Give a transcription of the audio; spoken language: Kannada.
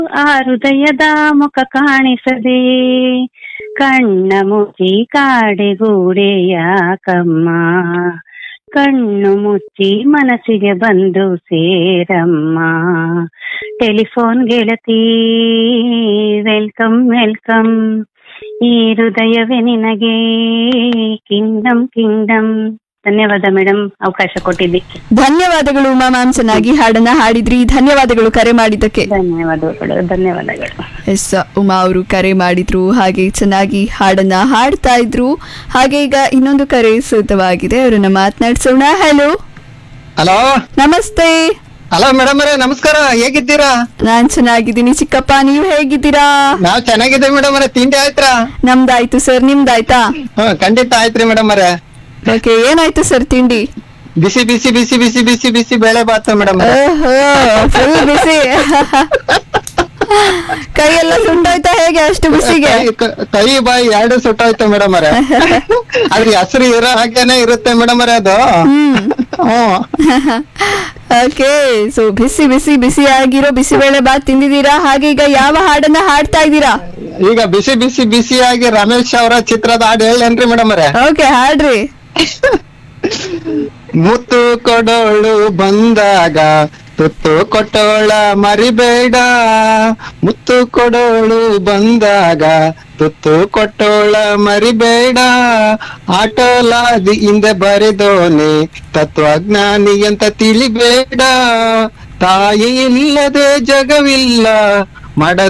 ಆ ಹೃದಯದ ಮುಖ ಕಾಣಿಸದೆ ಕಣ್ಣ ಮುಚ್ಚಿ ಕಾಡೆಗೂಡೆ ಯಾಕಮ್ಮ ಕಣ್ಣು ಮುಚ್ಚಿ ಮನಸ್ಸಿಗೆ ಬಂದು ಸೇರಮ್ಮ ಟೆಲಿಫೋನ್ ಗೆಳತಿ ವೆಲ್ಕಮ್ ವೆಲ್ಕಮ್ ಈ ಹೃದಯವೇ ನಿನಗೆ ಕಿಂಗ್ಡಮ್ ಕಿಂಗ್ಡಮ್ ಧನ್ಯವಾದ ಮೇಡಮ್ ಅವಕಾಶ ಕೊಟ್ಟಿದ್ದಕ್ಕೆ ಧನ್ಯವಾದಗಳು ಉಮಾ ಮ್ಯಾಮ್ ಚೆನ್ನಾಗಿ ಹಾಡನ್ನ ಹಾಡಿದ್ರಿ ಧನ್ಯವಾದಗಳು ಕರೆ ಮಾಡಿದ್ದಕ್ಕೆ ಧನ್ಯವಾದಗಳು ಧನ್ಯವಾದಗಳು ಎಸ್ ಉಮಾ ಅವರು ಕರೆ ಮಾಡಿದ್ರು ಹಾಗೆ ಚೆನ್ನಾಗಿ ಹಾಡನ್ನ ಹಾಡ್ತಾ ಇದ್ರು ಹಾಗೆ ಈಗ ಇನ್ನೊಂದು ಕರೆ ಸಿದ್ಧವಾಗಿದೆ ಅವರನ್ನ ಮಾತನಾಡ್ಸೋಣ ಹಲೋ ಹಲೋ ನಮಸ್ತೆ ಹಲೋ ಮೇಡಮ್ ಅವರೇ ನಮಸ್ಕಾರ ಹೇಗಿದ್ದೀರಾ ನಾನ್ ಚೆನ್ನಾಗಿದ್ದೀನಿ ಚಿಕ್ಕಪ್ಪ ನೀವ್ ಹೇಗಿದ್ದೀರಾ ನಾವ್ ಚೆನ್ನಾಗಿದ್ದೇವೆ ಮೇಡಮ್ ಅವರೇ ತಿಂಡಿ ಆಯ್ತ್ರಾ ನಮ್ದಾಯ್ತು ಸರ್ ನಿಮ್ದಾಯ್ತಾ ಹ್ಮ್ ಖಂಡಿತ ಆಯ್ತ್ರಿ ಮೇಡಮ್ ಅವರೇ ಓಕೆ ಏನಾಯ್ತು ಸರ್ ತಿಂಡಿ ಬಿಸಿ ಬಿಸಿ ಬಿಸಿ ಬಿಸಿ ಬಿಸಿ ಬಿಸಿ ಬೇಳೆ ಬಾತು ಮೇಡಮ್ ಫುಲ್ ಬಿಸಿ ಕೈಯೆಲ್ಲ ಸುಂಡೋಯ್ತಾ ಹೇಗೆ ಅಷ್ಟು ಬಿಸಿಗೆ ಕೈ ಬಾಯಿ ಎರಡು ಸುಟ್ಟೋಯ್ತು ಮೇಡಮ್ ಅವರೇ ಅದ್ರ ಹೆಸರು ಇರೋ ಹಾಗೇನೆ ಇರುತ್ತೆ ಮೇಡಮ್ ಅವರೇ ಅದು ಹ್ಮ್ ಹ್ಮ್ ಓಕೆ ಸೊ ಬಿಸಿ ಬಿಸಿ ಬಿಸಿ ಆಗಿರೋ ಬಿಸಿಬೇಳೆ ಬಾತ್ ತಿಂದಿದ್ದೀರಾ ಹಾಗೆ ಈಗ ಯಾವ ಹಾಡನ್ನ ಹಾಡ್ತಾ ಇದ್ದೀರಾ ಈಗ ಬಿಸಿ ಬಿಸಿ ಬಿಸಿಯಾಗಿ ರಮೇಶ್ ಅವರ ಚಿತ್ರದ ಹಾಡು ಹೇಳೇನ್ರಿ ಮೇಡಮ್ ಅವರೇ ಓಕೆ ಹಾಡ್ರಿ ಮುತ್ತು ಕೊಡೋಳು ಬಂದಾಗ ತುತ್ತು ಕೊಟ್ಟೋಳ ಮರಿಬೇಡ ಮುತ್ತು ಕೊಡೋಳು ಬಂದಾಗ ತುತ್ತು ಕೊಟ್ಟೋಳ ಮರಿಬೇಡ ಆಟೋಲಾದಿ ಹಿಂದೆ ಬರೆದೋನೆ ತತ್ವಜ್ಞಾನಿ ಅಂತ ತಿಳಿಬೇಡ ತಾಯಿ ಇಲ್ಲದೆ ಜಗವಿಲ್ಲ ಮಡ